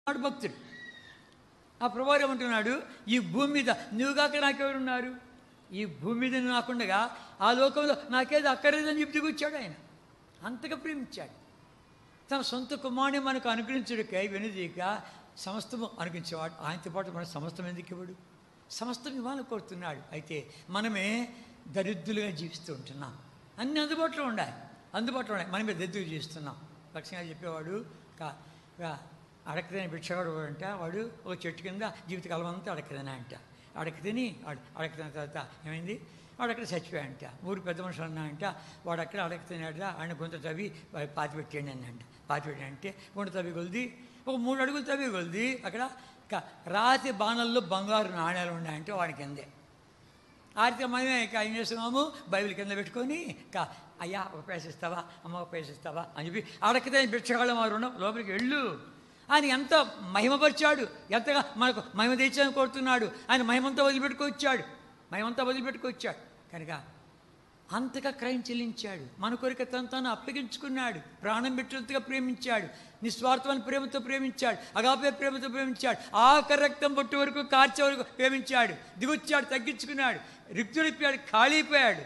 వాడు భక్తుడు ఆ ప్రభువారు ఏమంటున్నాడు ఈ భూమి మీద నువ్వు కాక నాకెవరున్నారు ఈ భూమి మీద నువ్వు నాకుండగా ఆ లోకంలో నాకేది అక్కర్లేదని చెప్పి దిగొచ్చాడు ఆయన అంతగా ప్రేమించాడు తన సొంత కుమారుని మనకు అనుగ్రహించుడికై వెనుదీక సమస్తము అనుగ్రహించేవాడు ఆయనతో పాటు మన సమస్తం ఎందుకు ఇవ్వడు సమస్తం ఇవ్వాలని కోరుతున్నాడు అయితే మనమే దరిద్రులుగా జీవిస్తూ ఉంటున్నాం అన్ని అందుబాటులో ఉండాలి అందుబాటులో ఉన్నాయి మనమే దరిద్రులు జీవిస్తున్నాం లక్ష్యంగా చెప్పేవాడు కా కా- అడకదని భిక్షగాడు అంట వాడు ఒక చెట్టు కింద జీవితకాలం అంతా అడకదనే అంట అడక తిని అడ- అడక తిన్న తర్వాత ఏమైంది వాడు అక్కడ చచ్చిపోయాడంట ఊరు పెద్ద మనుషులు అన్నా అంట వాడు అక్కడ అడక తిన్నాడు ఆయన గుంత తవ్వి వాడు పాతి పెట్టండి అని అంట పాతి పెట్టండి అంటే గుంట తవ్వి కొలిది ఒక మూడు అడుగులు తవ్వి కొలిది అక్కడ క- రాతి బాణల్లో బంగారు నాణ్యాలు ఉన్నాయంటే వాడికి అందే ఆరితే మనమే ఇక ఏం చేస్తున్నాము బైబిల్ కింద పెట్టుకొని కా అయ్యా ఒక పైస ఇస్తావా అమ్మ ఒక పైస ఇస్తావా అని చెప్పి అడకతే బిచ్చగాళ్ళం వారు ఉన్నాం లోపలికి వెళ్ళు ఆయన ఎంత మహిమపరిచాడు ఎంతగా మనకు మహిమ తెచ్చాలని కోరుతున్నాడు ఆయన మహిమంతా వదిలిపెట్టుకొచ్చాడు మహిమంతా వదిలిపెట్టుకొచ్చాడు కనుక అంతగా క్రయం చెల్లించాడు మన కొరిక తను తాను అప్పగించుకున్నాడు ప్రాణం పెట్టినంతగా ప్రేమించాడు నిస్వార్థమైన ప్రేమతో ప్రేమించాడు అగాపే ప్రేమతో ప్రేమించాడు ఆఖరి రక్తం పొట్టు వరకు కార్చే వరకు ప్రేమించాడు దిగొచ్చాడు తగ్గించుకున్నాడు రిక్తుడిపోయాడు ఖాళీపోయాడు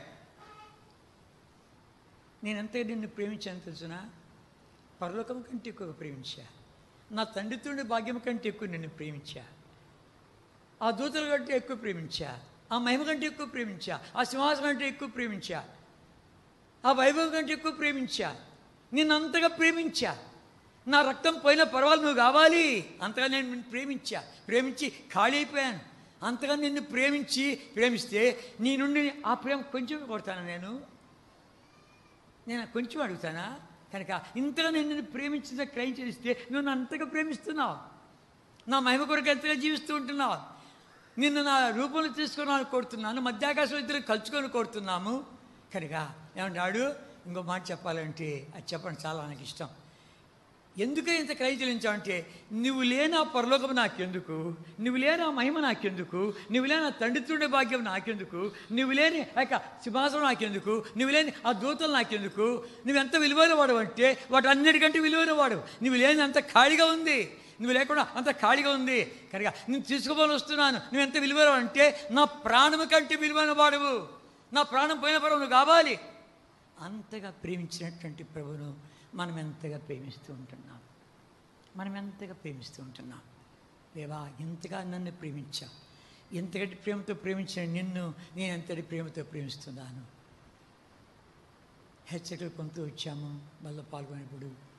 నేను ఎంతగా నిన్ను ప్రేమించాను తెలుసునా పరలోకం కంటే ఎక్కువ ప్రేమించా నా తండ్రితోని భాగ్యం కంటే ఎక్కువ నిన్ను ప్రేమించా ఆ దూతల కంటే ఎక్కువ ప్రేమించా ఆ మహిమ కంటే ఎక్కువ ప్రేమించా ఆ సింహాసనం కంటే ఎక్కువ ప్రేమించా ఆ వైభవం కంటే ఎక్కువ ప్రేమించా నిన్ను అంతగా ప్రేమించా నా రక్తం పోయినా పర్వాలేదు నువ్వు కావాలి అంతగా నేను నిన్ను ప్రేమించా ప్రేమించి ఖాళీ అయిపోయాను అంతగా నిన్ను ప్రేమించి ప్రేమిస్తే నీ నుండి ఆ ప్రేమ కొంచెం కొడతాను నేను నేను కొంచెం అడుగుతానా కనుక ఇంతగా నేను నిన్ను ప్రేమించిన క్రయం చేస్తే నువ్వు నన్ను అంతగా ప్రేమిస్తున్నావు నా మహిమ కొరకు ఎంతగా జీవిస్తూ ఉంటున్నావు నిన్ను నా రూపంలో తీసుకున్నాను కోరుతున్నాను మధ్యాకాశం ఇద్దరు కలుచుకొని కోరుతున్నాము కనుక ఏమన్నాడు ఇంకో మాట చెప్పాలంటే అది చెప్పండి చాలా నాకు ఇష్టం ఎందుకు ఇంత క్రయ చెల్లించావంటే నువ్వు లేని ఆ పరలోకం నాకెందుకు నువ్వు లేని ఆ మహిమ నాకెందుకు నువ్వు లేని ఆ తండ్రితుండే భాగ్యం నాకెందుకు నువ్వు లేని ఆ యొక్క సింహాసనం నాకెందుకు నువ్వు లేని ఆ దూతలు నాకెందుకు నువ్వు ఎంత విలువైన వాడు అంటే వాటి అన్నిటికంటే విలువైన వాడు నువ్వు లేని అంత ఖాళీగా ఉంది నువ్వు లేకుండా అంత ఖాళీగా ఉంది కనుక నేను తీసుకుపోని వస్తున్నాను నువ్వు ఎంత విలువైన వాడు అంటే నా ప్రాణము కంటే విలువైన వాడువు నా ప్రాణం పోయిన పర్వం నువ్వు కావాలి అంతగా ప్రేమించినటువంటి ప్రభును మనం ఎంతగా ప్రేమిస్తూ ఉంటున్నాం మనం ఎంతగా ప్రేమిస్తూ ఉంటున్నాం దేవా ఇంతగా నన్ను ప్రేమించా ఎంతటి ప్రేమతో ప్రేమించిన నిన్ను నేను ఎంతటి ప్రేమతో ప్రేమిస్తున్నాను హెచ్చరికలు పొందుతూ వచ్చాము వల్ల పాల్గొనేప్పుడు